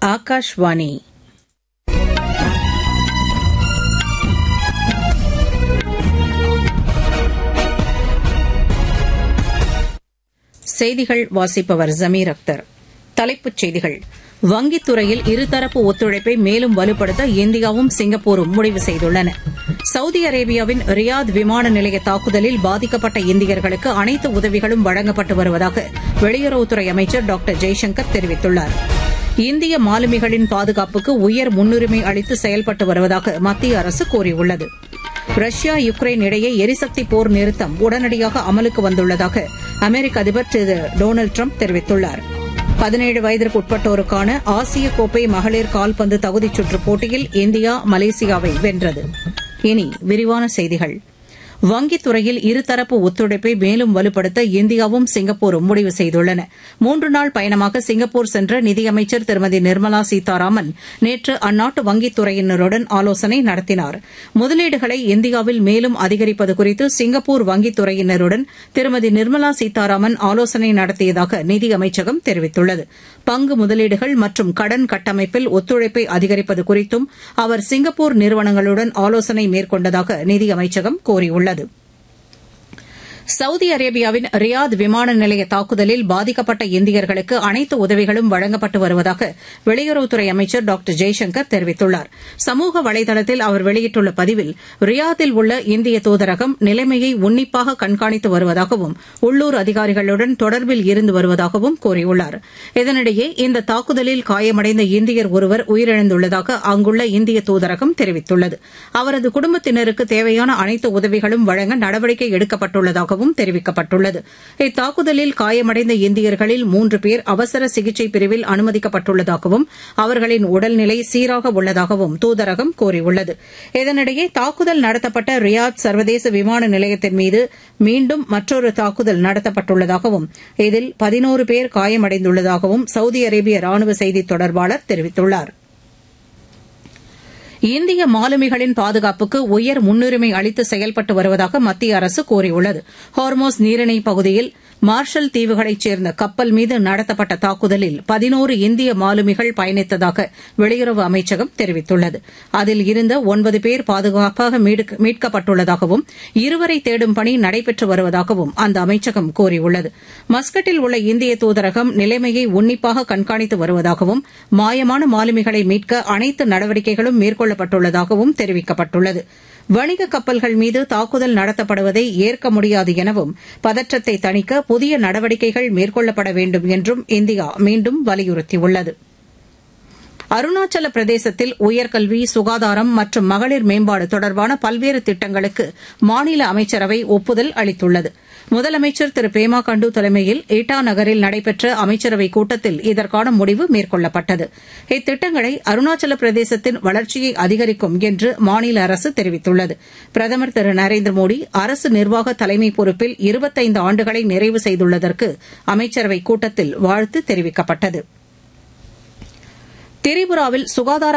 ஆகாஷ்வாணி செய்திகள் வாசிப்பவர் ஜமீர் அக்தர் தலைப்புச் செய்திகள் வங்கித் துறையில் இருதரப்பு ஒத்துழைப்பை மேலும் வலுப்படுத்த இந்தியாவும் சிங்கப்பூரும் முடிவு தெரிவித்துள்ளன சவுதி அரேபியாவின் ரியாத் விமான நிலைய தாக்குதலில் பாதிக்கப்பட்ட இந்தியர்களுக்கு அனைத்து உதவிகளும் வழங்கப்பட்டு வருவதாக வெளியுறவுத்துறை அமைச்சர் டாக்டர் ஜெய்சங்கர் தெரிவித்துள்ளார் இந்திய மாலுமிகளின் பாதுகாப்புக்கு உயர் முன்னுரிமை அளித்து செயல்பட்டு வருவதாக மத்திய அரசு கூறியுள்ளது ரஷ்யா யுக்ரைன் இடையே எரிசக்தி போர் நிறுத்தம் உடனடியாக அமலுக்கு வந்துள்ளதாக அமெரிக்க அதிபர் திரு டொனால்டு ட்ரம்ப் தெரிவித்துள்ளார் பதினேழு வயதிற்கு உட்பட்டோருக்கான ஆசிய கோப்பை மகளிர் கால்பந்து தகுதிச் சுற்றுப் போட்டியில் இந்தியா மலேசியாவை வென்றது இனி விரிவான செய்திகள் வங்கித் துறையில் இருதரப்பு ஒத்துழைப்பை மேலும் வலுப்படுத்த இந்தியாவும் சிங்கப்பூரும் முடிவு செய்துள்ளன மூன்று நாள் பயணமாக சிங்கப்பூர் சென்ற நிதியமைச்சர் திருமதி நிர்மலா சீதாராமன் நேற்று அந்நாட்டு வங்கித் துறையினருடன் ஆலோசனை நடத்தினார் முதலீடுகளை இந்தியாவில் மேலும் அதிகரிப்பது குறித்து சிங்கப்பூர் வங்கித் துறையினருடன் திருமதி நிர்மலா சீதாராமன் ஆலோசனை நடத்தியதாக நிதி அமைச்சகம் தெரிவித்துள்ளது பங்கு முதலீடுகள் மற்றும் கடன் கட்டமைப்பில் ஒத்துழைப்பை அதிகரிப்பது குறித்தும் அவர் சிங்கப்பூர் நிறுவனங்களுடன் ஆலோசனை மேற்கொண்டதாக நிதி அமைச்சகம் கூறியுள்ளது சவுதி அரேபியாவின் ரியாத் விமான நிலைய தாக்குதலில் பாதிக்கப்பட்ட இந்தியர்களுக்கு அனைத்து உதவிகளும் வழங்கப்பட்டு வருவதாக வெளியுறவுத்துறை அமைச்சர் டாக்டர் ஜெய்சங்கர் தெரிவித்துள்ளார் சமூக வலைதளத்தில் அவர் வெளியிட்டுள்ள பதிவில் ரியாத்தில் உள்ள இந்திய தூதரகம் நிலைமையை உன்னிப்பாக கண்காணித்து வருவதாகவும் உள்ளூர் அதிகாரிகளுடன் தொடர்பில் இருந்து வருவதாகவும் கூறியுள்ளார் இதனிடையே இந்த தாக்குதலில் காயமடைந்த இந்தியர் ஒருவர் உயிரிழந்துள்ளதாக அங்குள்ள இந்திய தூதரகம் தெரிவித்துள்ளது அவரது குடும்பத்தினருக்கு தேவையான அனைத்து உதவிகளும் வழங்க நடவடிக்கை எடுக்கப்பட்டுள்ளதாக உள்ளதாகவும் தெரிவிக்கப்பட்டுள்ளது இத்தாக்குதலில் காயமடைந்த இந்தியர்களில் மூன்று பேர் அவசர சிகிச்சை பிரிவில் அனுமதிக்கப்பட்டுள்ளதாகவும் அவர்களின் உடல்நிலை சீராக உள்ளதாகவும் தூதரகம் கூறியுள்ளது இதனிடையே தாக்குதல் நடத்தப்பட்ட ரியாத் சர்வதேச விமான நிலையத்தின் மீது மீண்டும் மற்றொரு தாக்குதல் நடத்தப்பட்டுள்ளதாகவும் இதில் பதினோரு பேர் காயமடைந்துள்ளதாகவும் சவுதி அரேபிய ராணுவ செய்தித் தொடர்பாளர் தெரிவித்துள்ளாா் இந்திய மாலுமிகளின் பாதுகாப்புக்கு உயர் முன்னுரிமை அளித்து செயல்பட்டு வருவதாக மத்திய அரசு கூறியுள்ளது ஹார்மோஸ் நீரிணை பகுதியில் மார்ஷல் தீவுகளைச் சேர்ந்த கப்பல் மீது நடத்தப்பட்ட தாக்குதலில் பதினோரு இந்திய மாலுமிகள் பயணித்ததாக வெளியுறவு அமைச்சகம் தெரிவித்துள்ளது அதில் இருந்த ஒன்பது பேர் பாதுகாப்பாக மீட்கப்பட்டுள்ளதாகவும் இருவரை தேடும் பணி நடைபெற்று வருவதாகவும் அந்த அமைச்சகம் கூறியுள்ளது மஸ்கட்டில் உள்ள இந்திய தூதரகம் நிலைமையை உன்னிப்பாக கண்காணித்து வருவதாகவும் மாயமான மாலுமிகளை மீட்க அனைத்து நடவடிக்கைகளும் மேற்கொள்ள மேற்கொள்ளப்பட்டுள்ளதாகவும் தெரிவிக்கப்பட்டுள்ளது வணிக கப்பல்கள் மீது தாக்குதல் நடத்தப்படுவதை ஏற்க முடியாது எனவும் பதற்றத்தை தணிக்க புதிய நடவடிக்கைகள் மேற்கொள்ளப்பட வேண்டும் என்றும் இந்தியா மீண்டும் வலியுறுத்தியுள்ளது அருணாச்சல பிரதேசத்தில் உயர்கல்வி சுகாதாரம் மற்றும் மகளிர் மேம்பாடு தொடர்பான பல்வேறு திட்டங்களுக்கு மாநில அமைச்சரவை ஒப்புதல் அளித்துள்ளது முதலமைச்சர் திரு பேமா கண்டு தலைமையில் ஈட்டா நகரில் நடைபெற்ற அமைச்சரவைக் கூட்டத்தில் இதற்கான முடிவு மேற்கொள்ளப்பட்டது இத்திட்டங்களை அருணாச்சல பிரதேசத்தின் வளர்ச்சியை அதிகரிக்கும் என்று மாநில அரசு தெரிவித்துள்ளது பிரதமர் திரு நரேந்திர மோடி அரசு நிர்வாக தலைமை பொறுப்பில் இருபத்தைந்து ஆண்டுகளை நிறைவு செய்துள்ளதற்கு அமைச்சரவைக் கூட்டத்தில் வாழ்த்து தெரிவிக்கப்பட்டது திரிபுராவில் சுகாதார